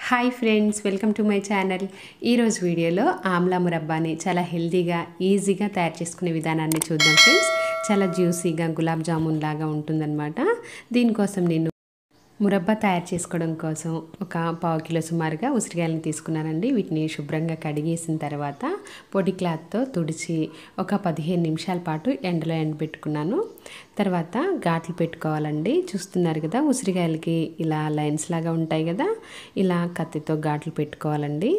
hi friends welcome to my channel ఈరోజు వీడియోలో ఆమ్లా మురబ్బాని చాలా హెల్తీగా ఈజీగా తయారు చేసుకునే విధానాన్ని చూద్దాం ఫ్రెండ్స్ చాలా జ్యూసీగా గులాబ్ జామున్ లాగా ఉంటుందన్నమాట దీనికోసం నేను మురబ్బా తయారు చేసుకోవడం కోసం ఒక పావు కిలో సుమారుగా ఉసిరికాయలను తీసుకున్నానండి వీటిని శుభ్రంగా కడిగేసిన తర్వాత పొడి క్లాత్తో తుడిచి ఒక పదిహేను నిమిషాల పాటు ఎండలో ఎండబెట్టుకున్నాను తర్వాత ఘాట్లు పెట్టుకోవాలండి చూస్తున్నారు కదా ఉసిరికాయలకి ఇలా లైన్స్ లాగా ఉంటాయి కదా ఇలా కత్తితో ఘాట్లు పెట్టుకోవాలండి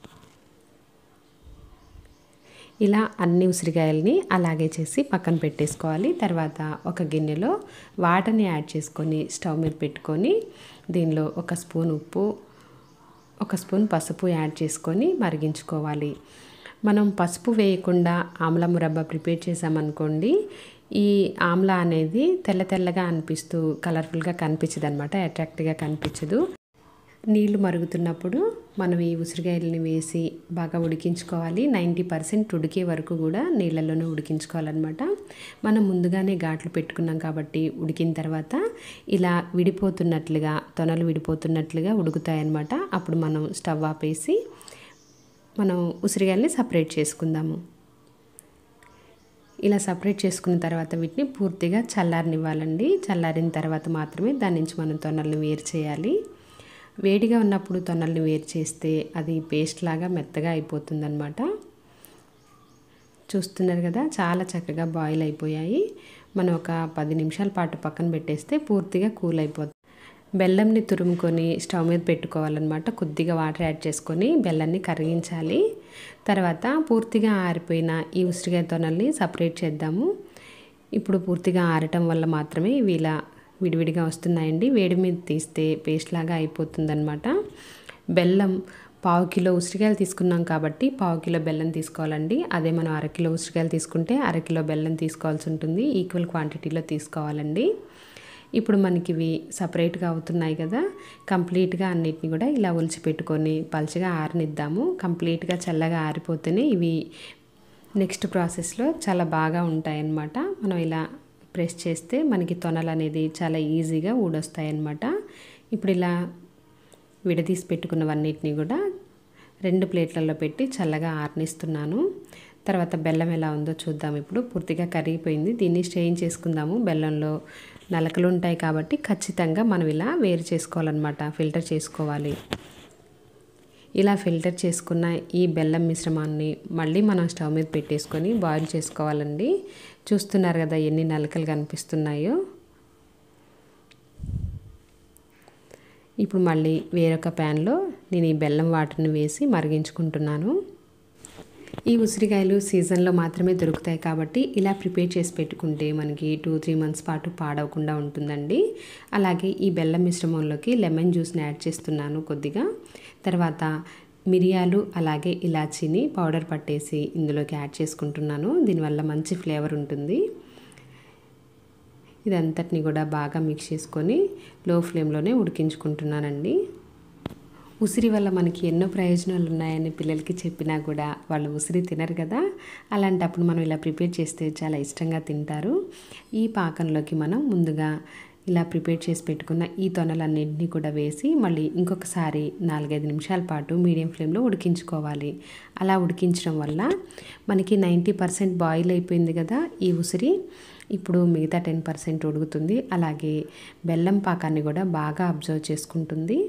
ఇలా అన్ని ఉసిరికాయలని అలాగే చేసి పక్కన పెట్టేసుకోవాలి తర్వాత ఒక గిన్నెలో వాటర్ని యాడ్ చేసుకొని స్టవ్ మీద పెట్టుకొని దీనిలో ఒక స్పూన్ ఉప్పు ఒక స్పూన్ పసుపు యాడ్ చేసుకొని మరిగించుకోవాలి మనం పసుపు వేయకుండా ఆమ్ల మురబ్బా ప్రిపేర్ చేసామనుకోండి ఈ ఆమ్లా అనేది తెల్ల తెల్లగా అనిపిస్తూ కలర్ఫుల్గా కనిపించదు అనమాట అట్రాక్ట్గా కనిపించదు నీళ్లు మరుగుతున్నప్పుడు మనం ఈ ఉసిరికాయలని వేసి బాగా ఉడికించుకోవాలి నైంటీ పర్సెంట్ ఉడికే వరకు కూడా నీళ్ళల్లోనే ఉడికించుకోవాలన్నమాట మనం ముందుగానే ఘాట్లు పెట్టుకున్నాం కాబట్టి ఉడికిన తర్వాత ఇలా విడిపోతున్నట్లుగా తొనలు విడిపోతున్నట్లుగా ఉడుకుతాయన్నమాట అప్పుడు మనం స్టవ్ ఆపేసి మనం ఉసిరికాయలని సపరేట్ చేసుకుందాము ఇలా సపరేట్ చేసుకున్న తర్వాత వీటిని పూర్తిగా చల్లారనివ్వాలండి చల్లారిన తర్వాత మాత్రమే దాని నుంచి మనం తొనల్ని వేరు చేయాలి వేడిగా ఉన్నప్పుడు తొనల్ని వేరు చేస్తే అది పేస్ట్ లాగా మెత్తగా అయిపోతుందన్నమాట చూస్తున్నారు కదా చాలా చక్కగా బాయిల్ అయిపోయాయి మనం ఒక పది నిమిషాల పాటు పక్కన పెట్టేస్తే పూర్తిగా కూల్ అయిపోతుంది బెల్లంని తురుముకొని స్టవ్ మీద పెట్టుకోవాలన్నమాట కొద్దిగా వాటర్ యాడ్ చేసుకొని బెల్లాన్ని కరిగించాలి తర్వాత పూర్తిగా ఆరిపోయిన ఈ ఉసిరికాయ తొనల్ని సపరేట్ చేద్దాము ఇప్పుడు పూర్తిగా ఆరటం వల్ల మాత్రమే ఇవి ఇలా విడివిడిగా వస్తున్నాయండి వేడి మీద తీస్తే పేస్ట్ లాగా అయిపోతుందన్నమాట బెల్లం పావు కిలో ఉసిరికాయలు తీసుకున్నాం కాబట్టి పావు కిలో బెల్లం తీసుకోవాలండి అదే మనం అరకిలో ఉసిరికాయలు తీసుకుంటే అరకిలో బెల్లం తీసుకోవాల్సి ఉంటుంది ఈక్వల్ క్వాంటిటీలో తీసుకోవాలండి ఇప్పుడు మనకి ఇవి సపరేట్గా అవుతున్నాయి కదా కంప్లీట్గా అన్నిటిని కూడా ఇలా ఒలిచిపెట్టుకొని పలుచగా ఆరనిద్దాము కంప్లీట్గా చల్లగా ఆరిపోతేనే ఇవి నెక్స్ట్ ప్రాసెస్లో చాలా బాగా ఉంటాయన్నమాట మనం ఇలా ప్రెస్ చేస్తే మనకి తొనలు అనేది చాలా ఈజీగా ఊడొస్తాయి అన్నమాట ఇప్పుడు ఇలా విడదీసి పెట్టుకున్నవన్నిటిని కూడా రెండు ప్లేట్లలో పెట్టి చల్లగా ఆరనిస్తున్నాను తర్వాత బెల్లం ఎలా ఉందో చూద్దాం ఇప్పుడు పూర్తిగా కరిగిపోయింది దీన్ని స్ట్రెయిన్ చేసుకుందాము బెల్లంలో నలకలు ఉంటాయి కాబట్టి ఖచ్చితంగా మనం ఇలా వేరు చేసుకోవాలన్నమాట ఫిల్టర్ చేసుకోవాలి ఇలా ఫిల్టర్ చేసుకున్న ఈ బెల్లం మిశ్రమాన్ని మళ్ళీ మనం స్టవ్ మీద పెట్టేసుకొని బాయిల్ చేసుకోవాలండి చూస్తున్నారు కదా ఎన్ని నలకలు కనిపిస్తున్నాయో ఇప్పుడు మళ్ళీ వేరొక ప్యాన్లో నేను ఈ బెల్లం వాటర్ని వేసి మరిగించుకుంటున్నాను ఈ ఉసిరికాయలు సీజన్లో మాత్రమే దొరుకుతాయి కాబట్టి ఇలా ప్రిపేర్ చేసి పెట్టుకుంటే మనకి టూ త్రీ మంత్స్ పాటు పాడవకుండా ఉంటుందండి అలాగే ఈ బెల్లం మిశ్రమంలోకి లెమన్ జ్యూస్ని యాడ్ చేస్తున్నాను కొద్దిగా తర్వాత మిరియాలు అలాగే ఇలాచీని పౌడర్ పట్టేసి ఇందులోకి యాడ్ చేసుకుంటున్నాను దీనివల్ల మంచి ఫ్లేవర్ ఉంటుంది ఇదంతటిని కూడా బాగా మిక్స్ చేసుకొని లో ఫ్లేమ్లోనే ఉడికించుకుంటున్నానండి ఉసిరి వల్ల మనకి ఎన్నో ప్రయోజనాలు ఉన్నాయని పిల్లలకి చెప్పినా కూడా వాళ్ళు ఉసిరి తినరు కదా అలాంటప్పుడు మనం ఇలా ప్రిపేర్ చేస్తే చాలా ఇష్టంగా తింటారు ఈ పాకంలోకి మనం ముందుగా ఇలా ప్రిపేర్ చేసి పెట్టుకున్న ఈ తొనలన్నింటినీ కూడా వేసి మళ్ళీ ఇంకొకసారి నాలుగైదు నిమిషాల పాటు మీడియం ఫ్లేమ్లో ఉడికించుకోవాలి అలా ఉడికించడం వల్ల మనకి నైంటీ పర్సెంట్ బాయిల్ అయిపోయింది కదా ఈ ఉసిరి ఇప్పుడు మిగతా టెన్ పర్సెంట్ ఉడుకుతుంది అలాగే బెల్లం పాకాన్ని కూడా బాగా అబ్జర్వ్ చేసుకుంటుంది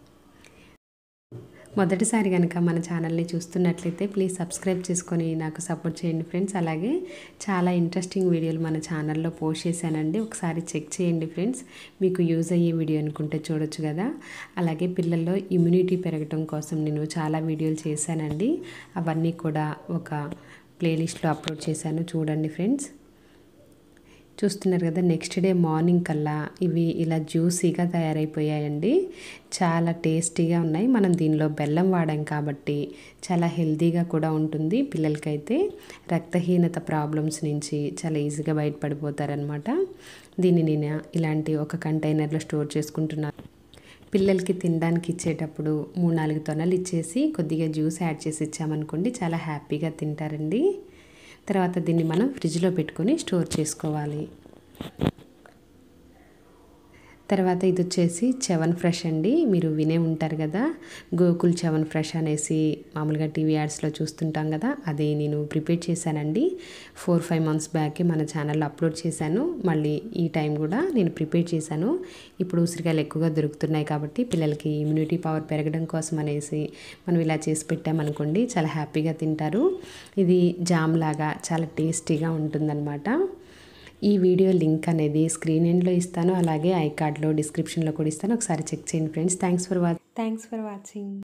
మొదటిసారి కనుక మన ఛానల్ని చూస్తున్నట్లయితే ప్లీజ్ సబ్స్క్రైబ్ చేసుకొని నాకు సపోర్ట్ చేయండి ఫ్రెండ్స్ అలాగే చాలా ఇంట్రెస్టింగ్ వీడియోలు మన ఛానల్లో పోస్ట్ చేశానండి ఒకసారి చెక్ చేయండి ఫ్రెండ్స్ మీకు యూజ్ అయ్యే వీడియో అనుకుంటే చూడొచ్చు కదా అలాగే పిల్లల్లో ఇమ్యూనిటీ పెరగటం కోసం నేను చాలా వీడియోలు చేశానండి అవన్నీ కూడా ఒక ప్లేలిస్ట్లో అప్లోడ్ చేశాను చూడండి ఫ్రెండ్స్ చూస్తున్నారు కదా నెక్స్ట్ డే మార్నింగ్ కల్లా ఇవి ఇలా జ్యూసీగా తయారైపోయాయండి చాలా టేస్టీగా ఉన్నాయి మనం దీనిలో బెల్లం వాడాం కాబట్టి చాలా హెల్తీగా కూడా ఉంటుంది పిల్లలకైతే రక్తహీనత ప్రాబ్లమ్స్ నుంచి చాలా ఈజీగా బయటపడిపోతారనమాట దీన్ని నేను ఇలాంటి ఒక కంటైనర్లో స్టోర్ చేసుకుంటున్నాను పిల్లలకి తినడానికి ఇచ్చేటప్పుడు మూడు నాలుగు తొనలు ఇచ్చేసి కొద్దిగా జ్యూస్ యాడ్ చేసి ఇచ్చామనుకోండి చాలా హ్యాపీగా తింటారండి తర్వాత దీన్ని మనం ఫ్రిడ్జ్లో పెట్టుకొని స్టోర్ చేసుకోవాలి తర్వాత ఇది వచ్చేసి చవన్ ఫ్రెష్ అండి మీరు వినే ఉంటారు కదా గోకుల్ చవన్ ఫ్రెష్ అనేసి మామూలుగా టీవీ యాడ్స్లో చూస్తుంటాం కదా అది నేను ప్రిపేర్ చేశానండి ఫోర్ ఫైవ్ మంత్స్ బ్యాకే మన ఛానల్లో అప్లోడ్ చేశాను మళ్ళీ ఈ టైం కూడా నేను ప్రిపేర్ చేశాను ఇప్పుడు ఉసిరికాయలు ఎక్కువగా దొరుకుతున్నాయి కాబట్టి పిల్లలకి ఇమ్యూనిటీ పవర్ పెరగడం కోసం అనేసి మనం ఇలా చేసి పెట్టామనుకోండి చాలా హ్యాపీగా తింటారు ఇది జామ్ లాగా చాలా టేస్టీగా ఉంటుందన్నమాట ఈ వీడియో లింక్ అనేది స్క్రీన్ ఎండ్లో ఇస్తాను అలాగే ఐ కార్డ్లో డిస్క్రిప్షన్లో కూడా ఇస్తాను ఒకసారి చెక్ చేయండి friends thanks for watch thanks for watching